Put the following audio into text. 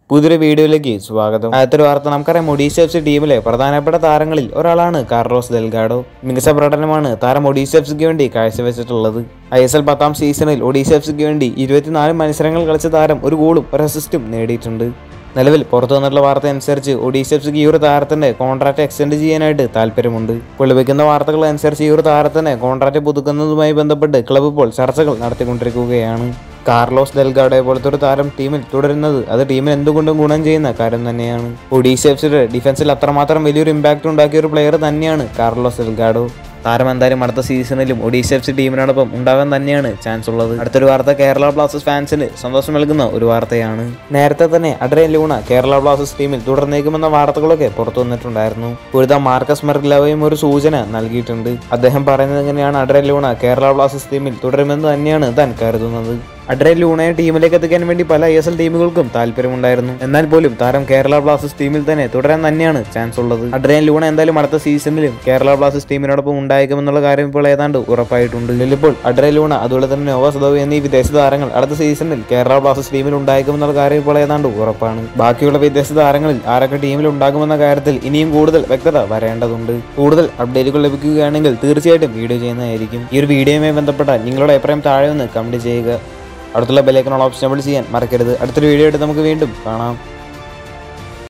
പുതിയൊരു വീഡിയോയിലേക്ക് സ്വാഗതം ആദ്യത്തെ വാർത്ത നമുക്കറിയാം ഒഡീഷ എഫ് സി ടീമിലെ പ്രധാനപ്പെട്ട താരങ്ങളിൽ ഒരാളാണ് കാർലോസ് ഡെൽഗാഡോ മികച്ച പ്രകടനമാണ് താരം ഒഡീഷ എഫ് സിക്ക് വേണ്ടി കാഴ്ചവെച്ചിട്ടുള്ളത് ഐ എസ് എൽ പത്താം സീസണിൽ ഒഡീഷ എഫ് സിക്ക് വേണ്ടി ഇരുപത്തിനാല് മത്സരങ്ങൾ കളിച്ച താരം ഒരു ഗോളും ഒരു അസിസ്റ്റും നേടിയിട്ടുണ്ട് നിലവിൽ പുറത്തു വന്നിട്ടുള്ള വാർത്ത അനുസരിച്ച് ഒഡീഷ എഫ് സിക്ക് ഈ ഒരു താരത്തിന്റെ കോൺട്രാക്ട് എക്സ്റ്റെൻഡ് ചെയ്യാനായിട്ട് താല്പര്യമുണ്ട് ഇപ്പോൾ ലഭിക്കുന്ന വാർത്തകൾ അനുസരിച്ച് ഈ ഒരു താരത്തിന് കോൺട്രാക്ട് പുതുക്കുന്നതുമായി ബന്ധപ്പെട്ട് ക്ലബ്ബ് ഇപ്പോൾ ചർച്ചകൾ നടത്തിക്കൊണ്ടിരിക്കുകയാണ് കാർലോസ് ഡെൽഗാഡെ പോലത്തെ ഒരു താരം ടീമിൽ തുടരുന്നത് അത് ടീമിന് എന്തുകൊണ്ടും ഗുണം ചെയ്യുന്ന കാര്യം തന്നെയാണ് ഒഡീഷ എഫ് സിയുടെ ഡിഫൻസിൽ അത്രമാത്രം വലിയൊരു ഇമ്പാക്ട് ഉണ്ടാക്കിയ ഒരു പ്ലെയർ തന്നെയാണ് കാർലോസ് ഡെൽഗാഡോ താരം എന്തായാലും അടുത്ത സീസണിലും ഒഡീഷ എഫ് സി ടീമിനോടൊപ്പം ഉണ്ടാകാൻ തന്നെയാണ് ചാൻസ് ഉള്ളത് അടുത്തൊരു വാർത്ത കേരള ബ്ലാസ്റ്റേഴ്സ് ഫാൻസിന് സന്തോഷം നൽകുന്ന ഒരു വാർത്തയാണ് നേരത്തെ തന്നെ അഡ്രയൻ ലൂണ കേരള ബ്ലാസ്റ്റേഴ്സ് ടീമിൽ തുടർന്നേക്കുമെന്ന വാർത്തകളൊക്കെ പുറത്തു വന്നിട്ടുണ്ടായിരുന്നു ഇപ്പോഴത്തെ മാർക്കസ് മെർഗ്ലവയും ഒരു സൂചന നൽകിയിട്ടുണ്ട് അദ്ദേഹം പറയുന്നത് എങ്ങനെയാണ് അഡ്രയൻ ലൂണ കേരള ബ്ലാസ്റ്റേഴ്സ് ടീമിൽ തുടരുമെന്ന് തന്നെയാണ് താൻ കരുതുന്നത് അഡ്രൈൻ ലൂണയെ ടീമിലേക്ക് എത്തിക്കാൻ വേണ്ടി പല ഐ എസ് എൽ ടീമുകൾക്കും താല്പര്യമുണ്ടായിരുന്നു എന്നാൽ പോലും താരം കേരള ബ്ലാസ്റ്റേഴ്സ് ടീമിൽ തന്നെ തുടരാൻ തന്നെയാണ് ചാൻസ് ഉള്ളത് അഡ്രൈൻ ലൂണ എന്തായാലും അടുത്ത സീസണിലും കേരള ബ്ലാസ്റ്റേഴ്സ് ടീമിനോടൊപ്പം ഉണ്ടായേക്കുമെന്നുള്ള കാര്യം ഇപ്പോൾ ഏതാണ്ട് ഉറപ്പായിട്ടുണ്ട് ഇപ്പോൾ അഡ്രൈൻ ലൂണ അതുപോലെ തന്നെ നോവ സദവ് എന്നീ വിദേശ താരങ്ങൾ അടുത്ത സീസണിൽ കേരള ബ്ലാസ്റ്റേഴ്സ് ടീമിൽ ഉണ്ടായേക്കുമെന്നുള്ള കാര്യം ഇപ്പോൾ ഏതാണ്ട് ഉറപ്പാണ് ബാക്കിയുള്ള വിദേശ താരങ്ങളിൽ ആരൊക്കെ ടീമിൽ ഉണ്ടാകുമെന്ന കാര്യത്തിൽ ഇനിയും കൂടുതൽ വ്യക്തത വരേണ്ടതുണ്ട് കൂടുതൽ അപ്ഡേറ്റുകൾ ലഭിക്കുകയാണെങ്കിൽ തീർച്ചയായിട്ടും വീഡിയോ ചെയ്യുന്നതായിരിക്കും ഈ ഒരു വീഡിയോയുമായി ബന്ധപ്പെട്ട നിങ്ങളുടെ അഭിപ്രായം താഴെ ഒന്ന് കമന്റ് ചെയ്യുക അടുത്തുള്ള ബെലൈക്കനുള്ള ഓപ്ഷൻ എബിൾ ചെയ്യാൻ മറക്കരുത് അടുത്തൊരു വീഡിയോ ആയിട്ട് നമുക്ക് വീണ്ടും കാണാം